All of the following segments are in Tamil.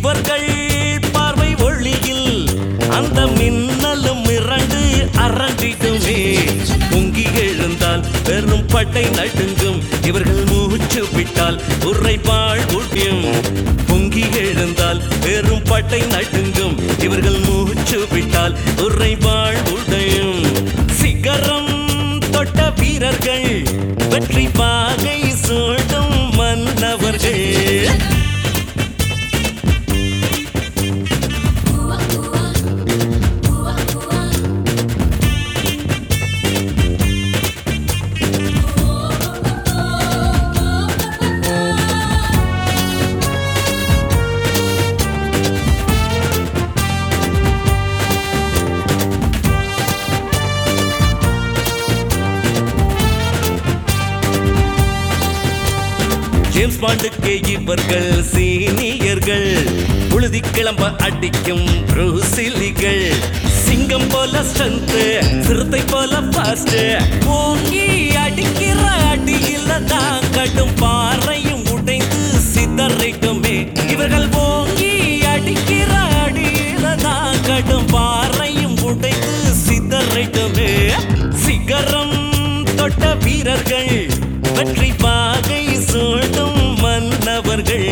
இவர்கள் பார்வை ஒளியில் அந்த மின்னலும் மிரண்டு அரண்டிடுமே பொங்கி எழுந்தால் பெரும் பட்டை நடுங்கும் இவர்கள் மூச்சு விட்டால் உரைப்பாள் ஊட்டியும் பொங்கி எழுந்தால் பெரும் பட்டை நடுங்கும் இவர்கள் மூச்சு விட்டால் உரைப்பாள் உடையும் சிகரம் தொட்ட வீரர்கள் வெற்றி பாகை சூடும் மன்னவர்கள் ஜேம்ஸ் பாண்டுக்கு இவர்கள் சீனியர்கள் உழுதி கிளம்ப அடிக்கும் ப்ரூசிலிகள் சிங்கம் போல ஸ்ட்ரென்த் சிறுத்தை போல பாஸ்ட் ஓங்கி அடிக்கிற அடியில தான் கடும் பாறையும் உடைந்து சிதறிட்டுமே இவர்கள் ஓங்கி அடிக்கிற அடியில தான் கடும் பாறையும் உடைந்து சிதறிட்டுமே சிகரம் தொட்ட வீரர்கள் வெற்றி பாகை சூடும் மன்னவர்கள்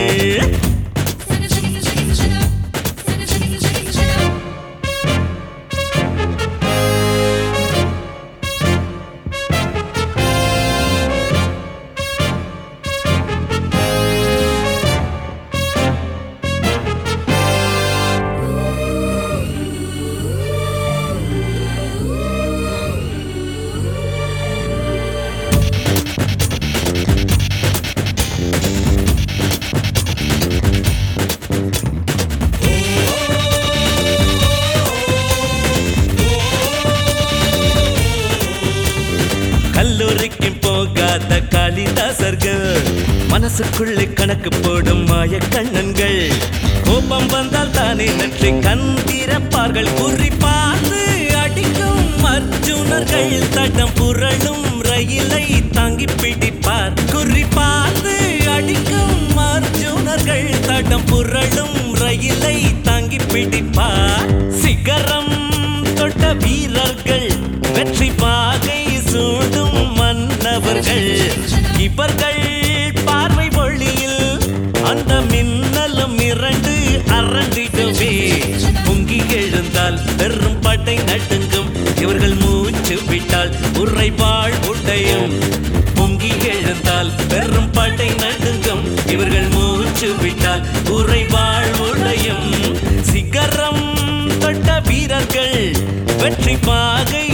கல்லூரிக்கு போகாத காளிதாசர்கள் மனசுக்குள்ளே கணக்கு போடும் மாய கண்ணன்கள் கோபம் வந்தால் தானே நன்றி கண் திறப்பார்கள் குறி பார்த்து அடிக்கும் அர்ஜுனர்கள் தடம் புரளும் ரயிலை தாங்கி பிடிப்பார் குறி பார்த்து அடிக்கும் அர்ஜுனர்கள் தடம் புரளும் ரயிலை தாங்கி பிடிப்பார் சிகரம் தொட்ட வீரர்கள் வெற்றி பாகை சூடும் மன்னவர்கள் இவர்கள் பார்வை ஒளியில் அந்த மின்னலும் இரண்டு அரண்டிடுமே பொங்கி எழுந்தால் பெரும் பட்டை நடுங்கும் இவர்கள் மூச்சு விட்டால் உரைவாள் உடையும் பொங்கி எழுந்தால் பெரும் பட்டை நடுங்கும் இவர்கள் மூச்சு விட்டால் உரைவாள் உடையும் சிகரம் தொட்ட வீரர்கள் வெற்றி பாகை